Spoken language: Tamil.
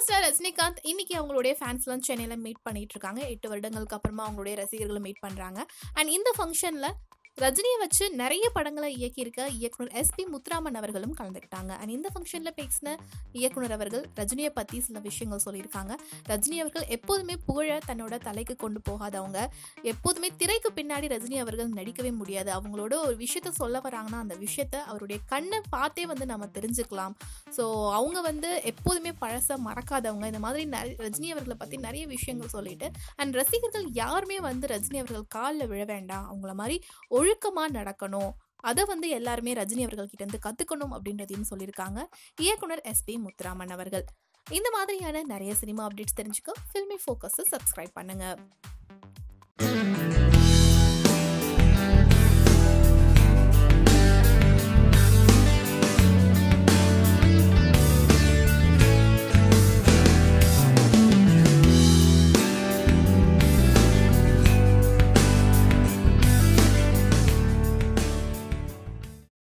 ஸ்டார் ரஜினிகாந்த் இன்னைக்கு அவங்களுடைய ஃபேன்ஸ்லாம் சென்னையில் மீட் பண்ணிட்டு இருக்காங்க எட்டு வருடங்களுக்கு அப்புறமா அவங்களுடைய ரசிகர்களை மீட் பண்ணுறாங்க அண்ட் இந்த ஃபங்க்ஷனில் ரஜினியை வச்சு நிறைய படங்களை இயக்கியிருக்க இயக்குனர் எஸ்பி முத்துராமன் அவர்களும் கலந்துக்கிட்டாங்க அண்ட் இந்த ஃபங்க்ஷனில் பேசின இயக்குனர் அவர்கள் ரஜினியை பற்றி சில விஷயங்கள் சொல்லியிருக்காங்க ரஜினி அவர்கள் எப்போதுமே புகழ தன்னோட தலைக்கு கொண்டு போகாதவங்க எப்போதுமே திரைக்கு பின்னாடி ரஜினி அவர்கள் நடிக்கவே முடியாது அவங்களோட ஒரு விஷயத்த சொல்ல வராங்கன்னா அந்த விஷயத்த அவருடைய கண்ணை பார்த்தே வந்து நம்ம தெரிஞ்சுக்கலாம் ஸோ அவங்க வந்து எப்போதுமே பழச மறக்காதவங்க இந்த மாதிரி நிறைய ரஜினி அவர்களை பற்றி நிறைய விஷயங்கள் சொல்லிட்டு அண்ட் ரசிகர்கள் யாருமே வந்து ரஜினி அவர்கள் காலில் விழ வேண்டாம் அவங்கள மாதிரி ஒழுக்கமாக நடக்கணும் அதை வந்து எல்லாருமே ரஜினி அவர்கள் கிட்ட இருந்து கற்றுக்கணும் அப்படின்றதையும் சொல்லியிருக்காங்க இயக்குனர் எஸ்பி முத்துராமன் அவர்கள் இந்த மாதிரியான நிறைய சினிமா அப்டேட்ஸ் தெரிஞ்சுக்க ஃபில்மி ஃபோக்கஸை சப்ஸ்கிரைப் பண்ணுங்க